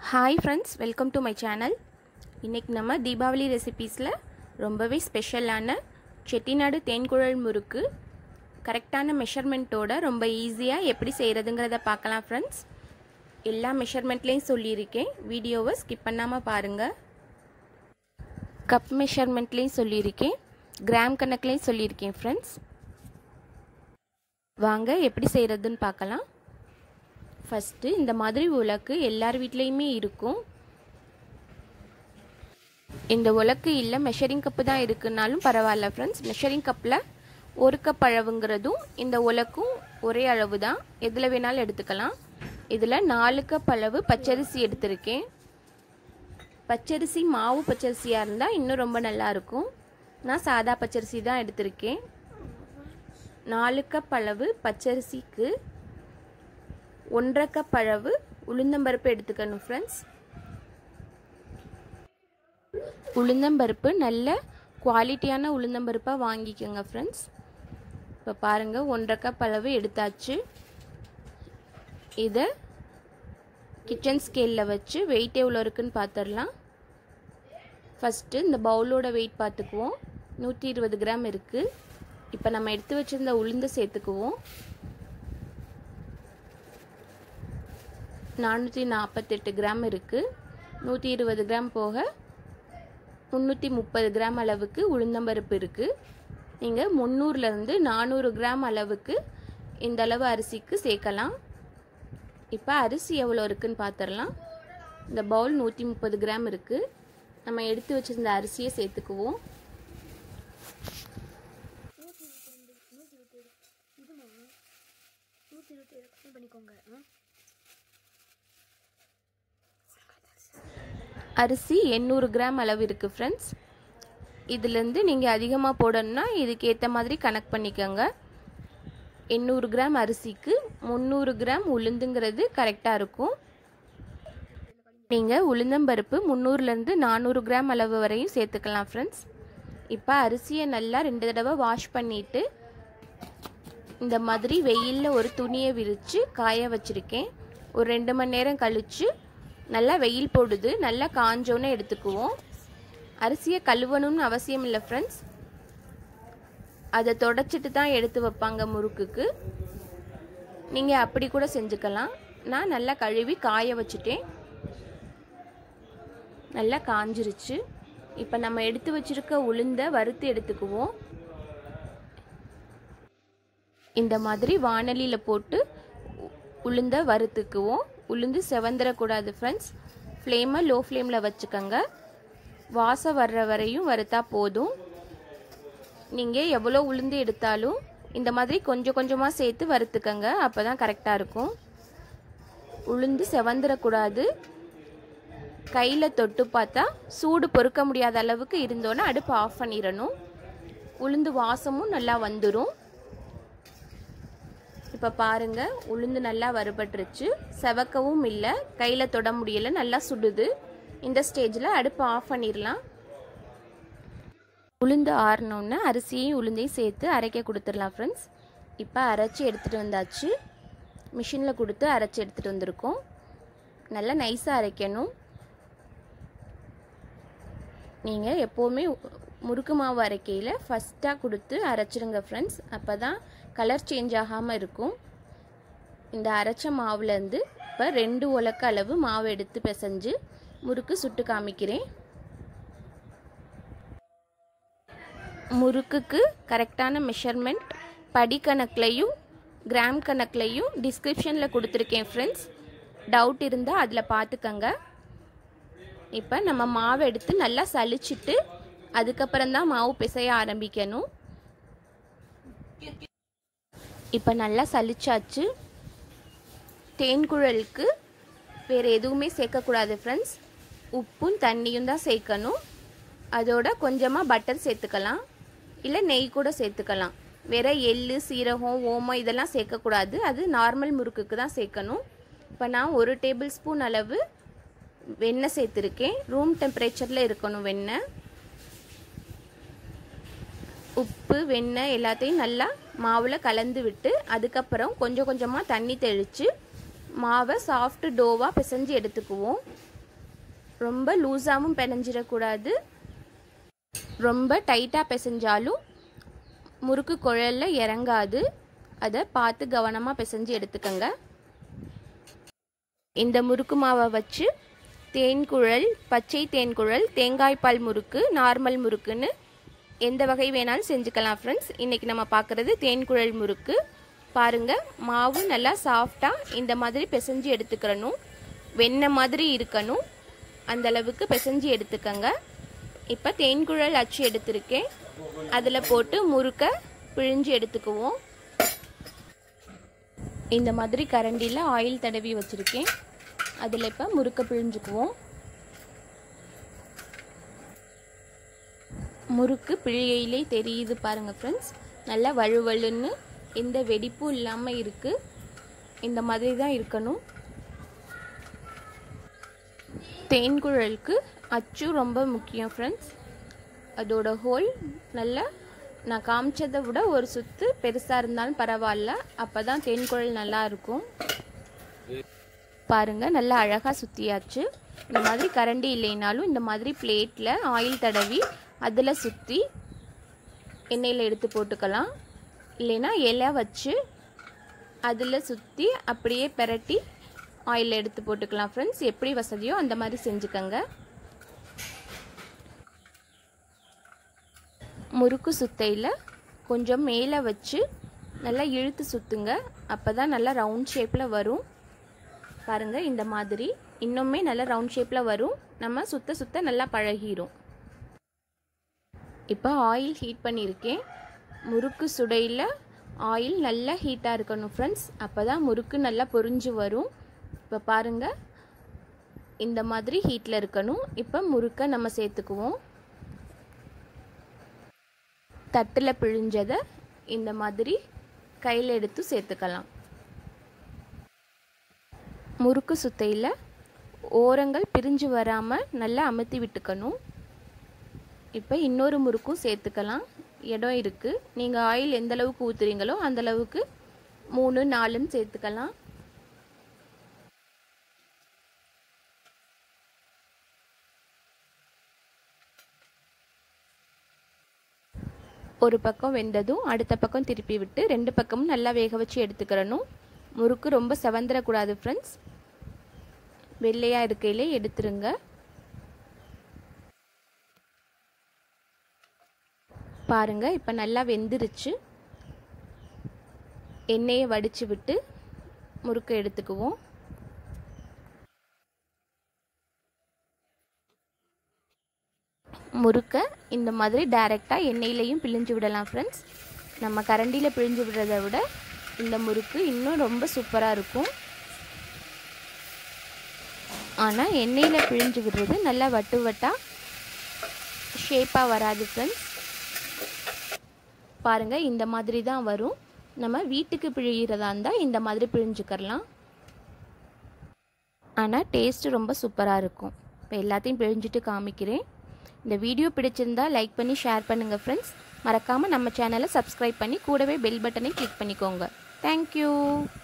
hi friends welcome to my channel இன்றைக்கி நம்ம தீபாவளி ரெசிபீஸில் ரொம்பவே ஸ்பெஷலான செட்டிநாடு தேன்குழல் முறுக்கு கரெக்டான மெஷர்மெண்ட்டோட ரொம்ப ஈஸியாக எப்படி செய்கிறதுங்கிறத பார்க்கலாம் ஃப்ரெண்ட்ஸ் எல்லா மெஷர்மெண்ட்லேயும் சொல்லியிருக்கேன் வீடியோவை ஸ்கிப் பண்ணாமல் பாருங்கள் கப் மெஷர்மெண்ட்லேயும் சொல்லியிருக்கேன் கிராம் கணக்குலேயும் சொல்லியிருக்கேன் ஃப்ரெண்ட்ஸ் வாங்க எப்படி செய்கிறதுன்னு பார்க்கலாம் ஃபஸ்ட்டு இந்த மாதிரி உலக்கு எல்லார் வீட்லேயுமே இருக்கும் இந்த உலக்கு இல்லை மெஷரிங் கப்பு தான் இருக்குன்னாலும் பரவாயில்ல ஃப்ரெண்ட்ஸ் மெஷரிங் கப்பில் ஒரு கப் அளவுங்கிறதும் இந்த உலக்கும் ஒரே அளவு தான் எதில் வேணாலும் எடுத்துக்கலாம் இதில் நாலு கப் அளவு பச்சரிசி எடுத்திருக்கேன் பச்சரிசி மாவு பச்சரிசியாக இருந்தால் இன்னும் ரொம்ப நல்லாயிருக்கும் நான் சாதா பச்சரிசி தான் எடுத்திருக்கேன் நாலு கப் அளவு பச்சரிசிக்கு ஒன்றரை கப் அளவு உளுந்தம்பருப்பு எடுத்துக்கணும் ஃப்ரெண்ட்ஸ் உளுந்தம்பருப்பு நல்ல குவாலிட்டியான உளுந்தம்பருப்பாக வாங்கிக்கோங்க ஃப்ரெண்ட்ஸ் இப்போ பாருங்கள் ஒன்றரை கப் அளவு எடுத்தாச்சு இதை கிச்சன் ஸ்கேலில் வச்சு வெயிட் எவ்வளோ இருக்குன்னு பார்த்துடலாம் ஃபஸ்ட்டு இந்த பவுலோட வெயிட் பார்த்துக்குவோம் நூற்றி இருபது கிராம் இருக்குது இப்போ நம்ம எடுத்து வச்சுருந்த உளுந்து சேர்த்துக்குவோம் நானூற்றி நாற்பத்தெட்டு கிராம் இருக்குது நூற்றி இருபது கிராம் போக முந்நூற்றி முப்பது கிராம் அளவுக்கு உளுந்தம்பருப்பு இருக்குது நீங்கள் முந்நூறுலேருந்து நானூறு கிராம் அளவுக்கு இந்த அளவு அரிசிக்கு சேர்க்கலாம் இப்போ அரிசி எவ்வளோ இருக்குன்னு பார்த்துடலாம் இந்த பவுல் நூற்றி முப்பது கிராம் இருக்குது நம்ம எடுத்து வச்சுருந்த அரிசியை சேர்த்துக்குவோம் பண்ணிக்கோங்க அரிசி எண்ணூறு கிராம் அளவு இருக்குது ஃப்ரெண்ட்ஸ் இதுலேருந்து நீங்கள் அதிகமாக போடணும்னா இதுக்கு ஏற்ற மாதிரி கணக்கு பண்ணிக்கோங்க எண்ணூறு கிராம் அரிசிக்கு முந்நூறு கிராம் உளுந்துங்கிறது கரெக்டாக இருக்கும் நீங்கள் உளுந்தம்பருப்பு முந்நூறுலேருந்து நானூறு கிராம் அளவு வரையும் சேர்த்துக்கலாம் ஃப்ரெண்ட்ஸ் இப்போ அரிசியை நல்லா ரெண்டு தடவை வாஷ் பண்ணிவிட்டு இந்த மாதிரி வெயிலில் ஒரு துணியை விரித்து காய வச்சுருக்கேன் ஒரு ரெண்டு மணி நேரம் கழித்து நல்லா வெயில் போடுது நல்லா காஞ்சோன்னு எடுத்துக்குவோம் அரிசியை கழுவணும்னு அவசியம் இல்லை ஃப்ரெண்ட்ஸ் அதை தொடச்சிட்டு தான் எடுத்து வைப்பாங்க முறுக்குக்கு நீங்கள் அப்படி கூட செஞ்சுக்கலாம் நான் நல்லா கழுவி காய வச்சுட்டேன் நல்லா காஞ்சிருச்சு இப்போ நம்ம எடுத்து வச்சுருக்க உளுந்த வறுத்து எடுத்துக்குவோம் இந்த மாதிரி வானலியில் போட்டு உளுந்த வறுத்துக்குவோம் உளுந்து செவந்துடக்கூடாது ஃப்ரெண்ட்ஸ் ஃப்ளேமை லோ ஃப்ளேமில் வச்சுக்கோங்க வாசம் வர்ற வரையும் வறுத்தா போதும் நீங்கள் எவ்வளோ உளுந்து எடுத்தாலும் இந்த மாதிரி கொஞ்சம் கொஞ்சமாக சேர்த்து வறுத்துக்கங்க அப்போ தான் கரெக்டாக இருக்கும் உளுந்து செவந்துடக்கூடாது கையில் தொட்டு பார்த்தா சூடு பொறுக்க முடியாத அளவுக்கு இருந்தோன்னே அடுப்பு ஆஃப் பண்ணிடணும் உளுந்து வாசமும் நல்லா வந்துடும் இப்போ பாருங்கள் உளுந்து நல்லா வறுபட்டுருச்சு செவக்கவும் இல்லை கையில் தொட முடியலை நல்லா சுடுது இந்த ஸ்டேஜில் அடுப்பு ஆஃப் பண்ணிடலாம் உளுந்து ஆறினோன்னு அரிசியையும் உளுந்தையும் சேர்த்து அரைக்க கொடுத்துடலாம் ஃப்ரெண்ட்ஸ் இப்போ அரைச்சி எடுத்துகிட்டு வந்தாச்சு மிஷினில் கொடுத்து அரைச்சி எடுத்துகிட்டு வந்திருக்கோம் நல்லா நைஸாக அரைக்கணும் நீங்கள் எப்போவுமே முறுக்கு மாவு அரைக்கையில் ஃபஸ்ட்டாக கொடுத்து அரைச்சிருங்க ஃப்ரெண்ட்ஸ் அப்போ தான் கலர் சேஞ்ச் ஆகாமல் இருக்கும் இந்த அரைச்ச மாவுலேருந்து இப்போ ரெண்டு உலக்க அளவு மாவு எடுத்து பிசைஞ்சு முறுக்கு சுட்டு காமிக்கிறேன் முறுக்குக்கு கரெக்டான மெஷர்மெண்ட் படி கணக்குலையும் கிராம் கணக்குலையும் டிஸ்கிரிப்ஷனில் கொடுத்துருக்கேன் ஃப்ரெண்ட்ஸ் டவுட் இருந்தால் அதில் பார்த்துக்கங்க இப்போ நம்ம மாவை எடுத்து நல்லா சலிச்சிட்டு அதுக்கப்புறம் தான் மாவு பிசைய ஆரம்பிக்கணும் இப்போ நல்லா சலிச்சாச்சு தேன்குழலுக்கு வேறு எதுவுமே சேர்க்கக்கூடாது ஃப்ரெண்ட்ஸ் உப்பும் தண்ணியும் தான் சேர்க்கணும் அதோட கொஞ்சமாக பட்டர் சேர்த்துக்கலாம் இல்லை நெய் கூட சேர்த்துக்கலாம் வேற எள்ளு சீரகம் ஓமம் இதெல்லாம் சேர்க்கக்கூடாது அது நார்மல் முறுக்குக்கு தான் சேர்க்கணும் இப்போ நான் ஒரு டேபிள் ஸ்பூன் அளவு வெண்ணெய் சேர்த்துருக்கேன் ரூம் டெம்பரேச்சரில் இருக்கணும் வெண்ணெய் உப்பு வெண்ணெய் எல்லாத்தையும் நல்லா மாவில் கலந்து விட்டு அதுக்கப்புறம் கொஞ்சம் கொஞ்சமாக தண்ணி தெளித்து மாவை சாஃப்ட் டோவாக பிசைஞ்சு எடுத்துக்குவோம் ரொம்ப லூஸாகவும் பிணைஞ்சிடக்கூடாது ரொம்ப டைட்டாக பிசைஞ்சாலும் முறுக்கு குழலில் இறங்காது அதை பார்த்து கவனமாக பிசைஞ்சு எடுத்துக்கோங்க இந்த முறுக்கு மாவை வச்சு தேன்குழல் பச்சை தேன்குழல் தேங்காய்பால் முறுக்கு நார்மல் முறுக்குன்னு எந்த வகை வேணாலும் செஞ்சுக்கலாம் ஃப்ரெண்ட்ஸ் இன்றைக்கி நம்ம பார்க்குறது தேன்குழல் முறுக்கு பாருங்கள் மாவு நல்லா சாஃப்டாக இந்த மாதிரி பிசைஞ்சு எடுத்துக்கிறணும் வெண்ணெய் மாதிரி இருக்கணும் அந்த அளவுக்கு பிசைஞ்சு எடுத்துக்கோங்க இப்போ தேன்குழல் அச்சு எடுத்திருக்கேன் அதில் போட்டு முறுக்க பிழிஞ்சு எடுத்துக்குவோம் இந்த மாதிரி கரண்டியில் ஆயில் தடவி வச்சுருக்கேன் அதில் இப்போ முறுக்க பிழிஞ்சுக்குவோம் முறுக்கு பிழியிலே தெரியுது பாருங்கள் ஃப்ரெண்ட்ஸ் நல்லா வழுவழுன்னு எந்த வெடிப்பும் இல்லாமல் இருக்குது இந்த மாதிரி தான் இருக்கணும் தேன்குழலுக்கு அச்சு ரொம்ப முக்கியம் ஃப்ரெண்ட்ஸ் அதோட ஹோல் நல்லா நான் காமிச்சதை விட ஒரு சுத்து பெருசாக இருந்தாலும் பரவாயில்ல அப்போ தான் தேன்குழல் நல்லா இருக்கும் பாருங்கள் நல்லா அழகாக சுற்றியாச்சு இந்த மாதிரி கரண்டி இல்லைனாலும் இந்த மாதிரி பிளேட்டில் ஆயில் தடவி அதில் சுற்றி எண்ணெயில் எடுத்து போட்டுக்கலாம் இல்லைன்னா இலை வச்சு அதில் சுற்றி அப்படியே பெரட்டி ஆயில் எடுத்து போட்டுக்கலாம் ஃப்ரெண்ட்ஸ் எப்படி வசதியோ அந்த மாதிரி செஞ்சுக்கோங்க முறுக்கு சுத்தையில் கொஞ்சம் மேலே வச்சு நல்லா இழுத்து சுற்றுங்க அப்போ தான் நல்லா ரவுண்ட் ஷேப்பில் வரும் பாருங்கள் இந்த மாதிரி இன்னுமே நல்லா ரவுண்ட் ஷேப்பில் வரும் நம்ம சுத்த சுத்த நல்லா பழகிரும் இப்போ ஆயில் ஹீட் பண்ணியிருக்கேன் முறுக்கு சுடையில் ஆயில் நல்லா ஹீட்டாக இருக்கணும் ஃப்ரெண்ட்ஸ் அப்போ தான் முறுக்கு நல்லா பொரிஞ்சு வரும் இப்போ பாருங்கள் இந்த மாதிரி ஹீட்டில் இருக்கணும் இப்போ முறுக்கை நம்ம சேர்த்துக்குவோம் தட்டில் பிழிஞ்சதை இந்த மாதிரி கையில் எடுத்து சேர்த்துக்கலாம் முறுக்கு சுத்தையில் ஓரங்கள் பிரிஞ்சு வராமல் நல்லா அமுத்தி விட்டுக்கணும் இப்போ இன்னொரு முறுக்கும் சேர்த்துக்கலாம் இடம் இருக்குது நீங்கள் ஆயில் எந்த அளவுக்கு ஊற்றுறீங்களோ அந்த அளவுக்கு மூணு நாலுன்னு சேர்த்துக்கலாம் ஒரு பக்கம் வெந்ததும் அடுத்த பக்கம் திருப்பி விட்டு ரெண்டு பக்கமும் நல்லா வேக வச்சு எடுத்துக்கிறணும் முறுக்கு ரொம்ப செவந்துடக்கூடாது ஃப்ரெண்ட்ஸ் வெள்ளையாக இருக்கையிலே எடுத்துருங்க பாருங்க இப்போ நல்லா வெந்துருச்சு எண்ணெயை வடித்து விட்டு முறுக்கை எடுத்துக்குவோம் முறுக்கை இந்த மாதிரி டைரெக்டாக எண்ணெயிலையும் பிழிஞ்சு விடலாம் ஃப்ரெண்ட்ஸ் நம்ம கரண்டியில் பிழிஞ்சு விடுறத விட இந்த முறுக்கு இன்னும் ரொம்ப சூப்பராக இருக்கும் ஆனால் எண்ணெயில் பிழிஞ்சு விடுறது நல்லா வட்டு வட்டாக ஷேப்பாக வராது ஃப்ரெண்ட்ஸ் பாருங்கள் இந்த மாதிரி தான் வரும் நம்ம வீட்டுக்கு பிழிகிறதா இருந்தால் இந்த மாதிரி பிழிஞ்சுக்கரலாம் ஆனால் டேஸ்ட்டு ரொம்ப சூப்பராக இருக்கும் இப்போ எல்லாத்தையும் பிழிஞ்சிட்டு காமிக்கிறேன் இந்த வீடியோ பிடிச்சிருந்தா லைக் பண்ணி ஷேர் பண்ணுங்கள் ஃப்ரெண்ட்ஸ் மறக்காமல் நம்ம சேனலை சப்ஸ்கிரைப் பண்ணி கூடவே பெல் பட்டனை கிளிக் பண்ணிக்கோங்க தேங்க்யூ